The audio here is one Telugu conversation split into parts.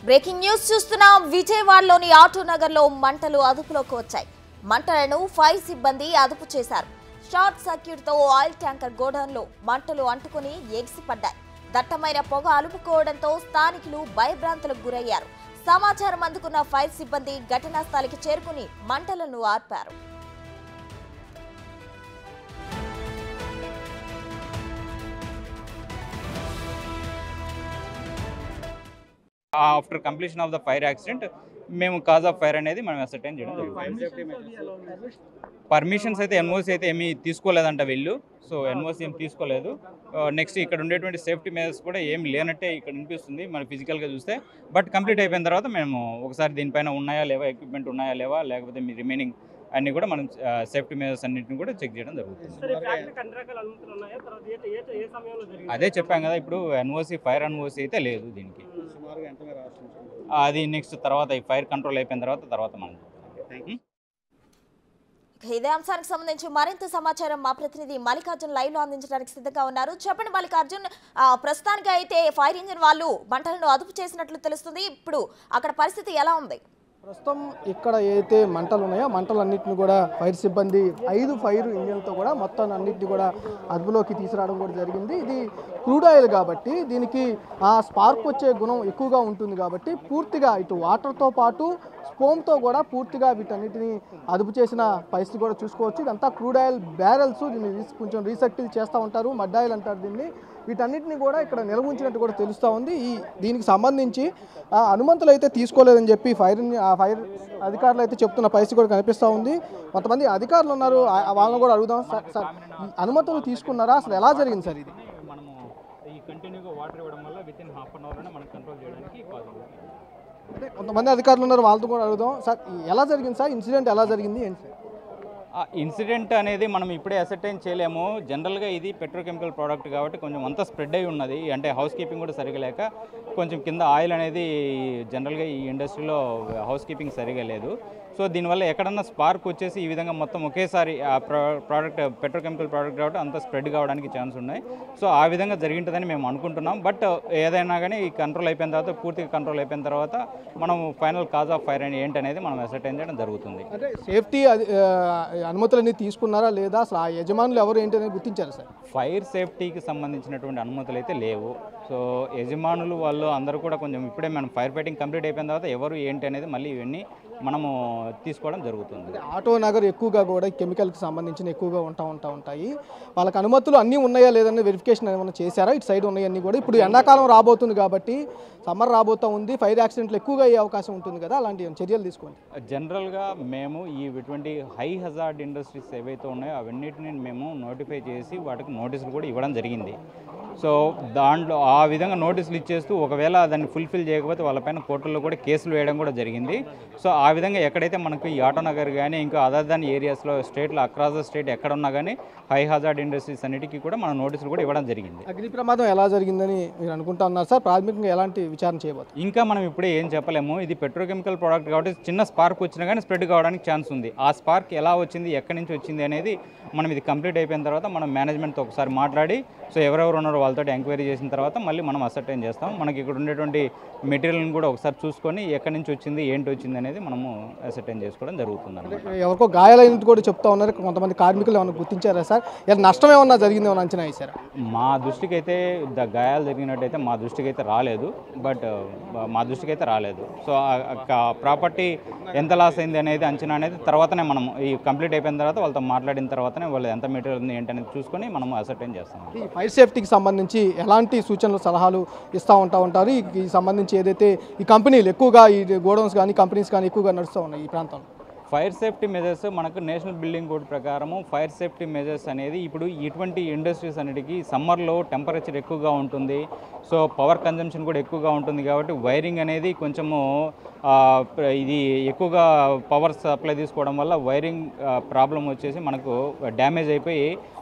బ్రేకింగ్ న్యూస్ చూస్తున్నాం విజయవాడలోని ఆటో నగర్లో మంటలు అదుపులోకి వచ్చాయి మంటలను ఫైర్ సిబ్బంది అదుపు చేశారు షార్ట్ సర్క్యూట్ తో ఆయిల్ ట్యాంకర్ గోడౌన్లో మంటలు అంటుకుని ఎగిసిపడ్డాయి దట్టమైన పొగ అలుపుకోవడంతో స్థానికులు భయభ్రాంతులకు గురయ్యారు సమాచారం అందుకున్న ఫైర్ సిబ్బంది ఘటనా స్థలికి చేరుకుని మంటలను ఆర్పారు after completion of the fire accident మేము కాజ్ ఆఫ్ ఫైర్ అనేది మనం అసర్టైన్ చేయడం జరుగుతుంది పర్మిషన్స్ అయితే ఎన్ఓసి అయితే ఏమీ తీసుకోలేదంట వీళ్ళు సో ఎన్ఓసి ఏం తీసుకోలేదు నెక్స్ట్ ఇక్కడ ఉండేటువంటి సేఫ్టీ మెజర్స్ కూడా ఏం లేనట్టే ఇక్కడ అనిపిస్తుంది మన ఫిజికల్గా చూస్తే బట్ కంప్లీట్ అయిపోయిన తర్వాత మేము ఒకసారి దీనిపైన ఉన్నాయా లేవా ఎక్విప్మెంట్ ఉన్నాయా లేవా లేకపోతే మీ రిమైనింగ్ అన్ని కూడా మనం సేఫ్టీ మెజర్స్ అన్నింటిని కూడా చెక్ చేయడం జరుగుతుంది సరే ఫ్యాక్టరీకి అన్ని రకాల అనుమతులు ఉన్నాయా తర్వాత ఏ ఏ ఏ సమయంలో జరిగింది అదే చెప్పాం కదా ఇప్పుడు ఎన్ఓసి ఫైర్ ఎన్ఓసి అయితే లేదు దీనికి సుమారుగా ఎంత మీరు ఆశించారు అది నెక్స్ట్ తర్వాత ఈ ఫైర్ కంట్రోల్ అయిపోయిన తర్వాత తర్వాత మనం ఇక ఇదే అంశానికి సంబంధించి మరింత సమాచారం మా ప్రతినిధి మల్లికార్జున్ లైవ్ లో అందించడానికి సిద్ధంగా ఉన్నారు చెప్పండి మల్లికార్జున్ ఆ, ప్రస్తుతానికి అయితే ఫైర్ ఇంజిన్ వాళ్ళు మంటలను అదుపు చేసినట్లు తెలుస్తుంది ఇప్పుడు అక్కడ పరిస్థితి ఎలా ఉంది ప్రస్తుతం ఇక్కడ ఏదైతే మంటలు ఉన్నాయో మంటలన్నింటిని కూడా ఫైర్ సిబ్బంది ఐదు ఫైర్ ఇంజన్తో కూడా మొత్తం అన్నింటిని కూడా అదుపులోకి తీసుకురావడం కూడా జరిగింది ఇది క్రూడ్ ఆయిల్ కాబట్టి దీనికి ఆ స్పార్క్ వచ్చే గుణం ఎక్కువగా ఉంటుంది కాబట్టి పూర్తిగా ఇటు వాటర్తో పాటు స్పోమ్తో కూడా పూర్తిగా వీటన్నిటిని అదుపు చేసిన పరిస్థితి కూడా చూసుకోవచ్చు ఇదంతా క్రూడ్ ఆయిల్ బ్యారెల్స్ దీన్ని రీస్- కొంచెం రీసెక్టిల్ చేస్తూ ఉంటారు మడ్ ఆయిల్ అంటారు దీన్ని వీటన్నిటిని కూడా ఇక్కడ నిల్వ ఉంచినట్టు కూడా తెలుస్తూ ఉంది ఈ దీనికి సంబంధించి ఆ, అనుమతులు అయితే తీసుకోలేదని చెప్పి ఫైర్ ఇంజ- ఆ ఫైర్ అధికారులు అయితే చెప్తున్న పరిస్థితి కూడా కనిపిస్తూ ఉంది కొంతమంది అధికారులు ఉన్నారు ఆ- ఆ వాళ్ళని కూడా అడుగుదాం సార్ సార్ ఈ అనుమతులు తీసుకున్నారా అసలు ఎలా జరిగింది సార్ ఇది మనము ఈ కంటిన్యూగా వాటర్ ఇవ్వడం వల్ల విత్ ఇన్ హాఫ్ అన్ అవర్లోనే మనం కంట్రోల్ చేయడానికి పాసిబుల్ అంటే కొంతమంది అధికారులు ఉన్నారు వాళ్ళతో కూడా అడుగుదాం సార్ ఈ ఎలా జరిగింది సార్ ఇన్సిడెంట్ ఎలా జరిగింది ఏంటి సార్ ఆ ఇన్సిడెంట్ అనేది మనం ఇప్పుడే అసర్టైన్ చేయలేము జనరల్గా ఇది పెట్రోకెమికల్ ప్రోడక్ట్ కాబట్టి కొంచెం అంతా స్ప్రెడ్ అయి ఉన్నది అంటే హౌస్ కీపింగ్ కూడా సరిగా లేక కొంచెం కింద ఆయిల్ అనేది జనరల్గా ఈ ఇండస్ట్రీలో హౌస్ కీపింగ్ సరిగా లేదు సో దీనివల్ల ఎక్కడన్నా స్పార్క్ వచ్చేసి ఈ విధంగా మొత్తం ఒకేసారి ఆ ప్రో ప్రోడక్ట్ పెట్రోకెమికల్ ప్రోడక్ట్ కాబట్టి అంత స్ప్రెడ్ కావడానికి ఛాన్స్ ఉన్నాయి సో ఆ విధంగా జరిగింటుందని మేము అనుకుంటున్నాం బట్ ఏదైనా కానీ ఈ కంట్రోల్ అయిపోయిన తర్వాత పూర్తిగా కంట్రోల్ అయిపోయిన తర్వాత మనం ఫైనల్ కాజ్ ఆఫ్ ఫైర్ అని ఏంటి అనేది మనం అసర్టైన్ చేయడం జరుగుతుంది అంటే సేఫ్టీ అది- ఆ, అనుమతులన్నీ తీసుకున్నారా లేదా అసలు ఆ యజమానులు ఎవరు ఏంటి అనేది గుర్తించారు సార్ ఫైర్ సేఫ్టీకి సంబంధించినటువంటి అనుమతులు అయితే లేవు సో యజమానులు వాళ్ళు అందరూ కూడా కొంచెం ఇప్పుడే మనం ఫైర్ ఫైటింగ్ కంప్లీట్ అయిపోయిన తర్వాత ఎవరు ఏంటి అనేది మళ్ళీ ఇవన్నీ మనము తీసుకోవడం జరుగుతుంది ఆటో నగర్ ఎక్కువగా కూడా ఈ కెమికల్కి సంబంధించిన ఎక్కువగా ఉంటా ఉంటా ఉంటాయి వాళ్ళకి అనుమతులు అన్నీ ఉన్నాయా లేదని వెరిఫికేషన్ ఏమైనా చేశారా ఇటు సైడ్ ఉన్నాయన్నీ కూడా ఇప్పుడు ఎండాకాలం రాబోతుంది కాబట్టి సమ్మర్ రాబోతూ ఉంది ఫైర్ యాక్సిడెంట్లు ఎక్కువగా అయ్యే అవకాశం ఉంటుంది కదా అలాంటి చర్యలు తీసుకోండి జనరల్గా మేము ఈ ఇటువంటి హై హజార్డ్ ఇండస్ట్రీస్ ఏవైతే ఉన్నాయో అవన్నిటిని మేము నోటిఫై చేసి వాటికి నోటీసులు కూడా ఇవ్వడం జరిగింది సో దాంట్లో ఆ విధంగా నోటీసులు ఇచ్చేస్తూ ఒకవేళ దాన్ని ఫుల్ఫిల్ చేయకపోతే వాళ్ళపైన కోర్టుల్లో కూడా కేసులు వేయడం కూడా జరిగింది సో ఆ విధంగా ఎక్కడైతే మనకు ఈ ఆటో నగర్ కానీ ఇంకా అదర్ దాన్ ఏరియాస్లో స్టేట్లో అక్రాస్ ద స్టేట్ ఎక్కడ ఉన్నా కానీ హై హజార్డ్ ఇండస్ట్రీస్ అన్నిటికీ కూడా మన నోటీసులు కూడా ఇవ్వడం జరిగింది అగ్ని ప్రమాదం ఎలా జరిగిందని మీరు అనుకుంటా ఉన్నారు సార్ ప్రాథమికంగా ఎలాంటి విచారణ చేయబోతున్నారు ఇంకా మనం ఇప్పుడే ఏం చెప్పలేము ఇది పెట్రోకెమికల్ ప్రోడక్ట్ కాబట్టి చిన్న స్పార్క్ వచ్చినా కానీ స్ప్రెడ్ కావడానికి ఛాన్స్ ఉంది ఆ స్పార్క్ ఎలా వచ్చింది ఎక్కడి నుంచి వచ్చింది అనేది మనం ఇది కంప్లీట్ అయిపోయిన తర్వాత మనం మేనేజ్మెంట్తో ఒకసారి మాట్లాడి సో ఎవరెవరు ఉన్నారో వాళ్ళతో ఎంక్వైరీ చేసిన తర్వాత మళ్ళీ మనం అసర్టైన్ చేస్తాం మనకి ఇక్కడ ఉండేటువంటి మెటీరియల్ని కూడా ఒకసారి చూసుకొని ఎక్కడి నుంచి వచ్చింది ఏంటి వచ్చింది అనేది మనము అసర్టైన్ చేసుకోవడం జరుగుతుంది అన్నమాట ఎవరికో గాయాలైనట్టు కూడా చెప్తా ఉన్నారు కొంతమంది కార్మికులు ఏమైనా గుర్తించారా సార్ ఏమైనా నష్టం ఏమన్నా జరిగింది ఏమైనా అంచనా వేశారా మా దృష్టికి అయితే ద గాయాలు జరిగినట్టయితే మా దృష్టికి అయితే రాలేదు బట్ మా దృష్టికి అయితే రాలేదు సో ప్రాపర్టీ ఎంత లాస్ అయింది అనేది అంచనా అనేది తర్వాతనే మనం ఈ కంప్లీట్ అయిపోయిన తర్వాత వాళ్ళతో మాట్లాడిన తర్వాతనే వాళ్ళు ఎంత మెటీరియల్ ఉంది ఏంటనేది చూసుకొని మనం అసర్టైన్ చేస్తాం ఈ ఫైర్ సేఫ్టీకి సంబంధించి ఎలాంటి సూచనలు సలహాలు ఇస్తూ ఉంటా ఉంటారు ఈ ఈ సంబంధించి ఏదైతే ఈ కంపెనీలు ఎక్కువగా ఈ గోడౌన్స్ కానీ కంపెనీస్ కానీ ఎక్కువగా నడుస్తూ ఉన్నాయి ఈ ప్రాంతంలో ఫైర్ సేఫ్టీ మెజర్స్ మనకు నేషనల్ బిల్డింగ్ కోడ్ ప్రకారము ఫైర్ సేఫ్టీ మెజర్స్ అనేది ఇప్పుడు ఇటువంటి ఇండస్ట్రీస్ అన్నిటికీ సమ్మర్లో టెంపరేచర్ ఎక్కువగా ఉంటుంది సో పవర్ కన్జంప్షన్ కూడా ఎక్కువగా ఉంటుంది కాబట్టి వైరింగ్ అనేది కొంచెము ఆ, ప్ర- ఇది ఎక్కువగా పవర్ సప్లై తీసుకోవడం వల్ల వైరింగ్ ప్రాబ్లం వచ్చేసి మనకు డ్యామేజ్ అయిపోయి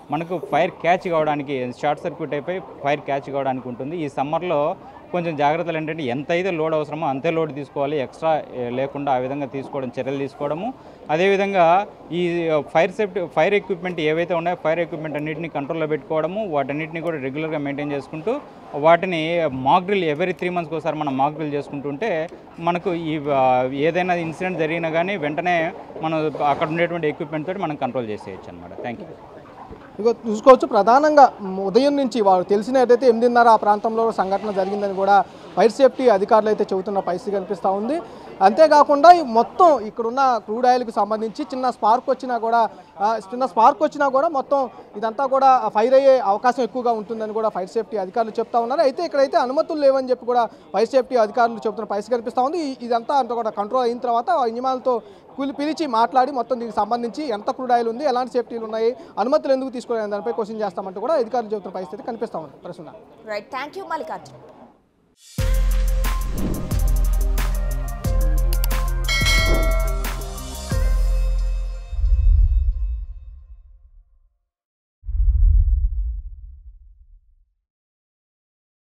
మనకు ఫైర్ క్యాచ్ కావడానికి షార్ట్ సర్క్యూట్ అయిపోయి ఫైర్ క్యాచ్ కావడానికి ఉంటుంది ఈ సమ్మర్లో కొంచెం జాగ్రత్తలు ఏంటంటే ఎంత అయితే లోడ్ అవసరమో అంతే లోడ్ తీసుకోవాలి ఎక్స్ట్రా ఏ, లేకుండా ఆ విధంగా తీసుకోవడం చర్యలు తీసుకోవడము అదేవిధంగా ఈ ఫైర్ సేఫ్టీ ఫైర్ ఎక్విప్మెంట్ ఏవైతే ఉన్నాయో ఫైర్ ఎక్విప్మెంట్ అన్నింటినీ కంట్రోల్లో పెట్టుకోవడము వాటన్నిటిని కూడా రెగ్యులర్గా మెయింటైన్ చేసుకుంటూ వాటిని మాక్ డ్రిల్ ఎవరీ త్రీ మంత్స్కి ఒకసారి మనం మాక్ డ్రిల్ చేసుకుంటుంటే మనకు ఈ ఆ, ఏదైనా ఇన్సిడెంట్ జరిగినా కానీ వెంటనే మనం అక్కడ ఉండేటువంటి ఎక్విప్మెంట్ తోటి మనం కంట్రోల్ చేసేయచ్చు అనమాట థ్యాంక్ యూ ఇగో చూసుకోవచ్చు ప్రధానంగా మ్, ఉదయం నుంచి వారు తెలిసిన ఏదైతే ఎనిమిదిన్నర ఆ ప్రాంతంలో సంఘటన జరిగిందని కూడా ఫైర్ సేఫ్టీ అధికారులు అయితే చెబుతున్న పరిస్థితి కనిపిస్తూ ఉంది అంతేకాకుండా ఈ మొత్తం ఇక్కడున్న క్రూడ్ ఆయిల్కి సంబంధించి చిన్న స్పార్క్ వచ్చినా కూడా ఆ, చిన్న స్పార్క్ వచ్చినా కూడా మొత్తం ఇదంతా కూడా ఫైర్ అయ్యే అవకాశం ఎక్కువగా ఉంటుందని కూడా ఫైర్ సేఫ్టీ అధికారులు చెప్తా ఉన్నారు అయితే ఇక్కడైతే అనుమతులు లేవని చెప్పి కూడా ఫైర్ సేఫ్టీ అధికారులు చెబుతున్న పరిస్థితి కనిపిస్తూ ఉంది ఈ- ఇదంతా అంతా కూడా కంట్రోల్ అయిన తర్వాత ఆ ఇంజమాలతో పిలి పిలిచి మాట్లాడి మొత్తం దీనికి సంబంధించి ఎంత క్రూడ్ ఆయిల్ ఉంది ఎలాంటి సేఫ్టీలు ఉన్నాయి అనుమతులు ఎందుకు తీసుకోలేదు దానిపై క్వశ్చన్ చేస్తామంటూ కూడా అధికారులు చెబుతున్న పరిస్థితి కనిపిస్తా ఉంది ప్రస్తుతం రైట్ థ్యాంక్ యూ మల్లికార్జున్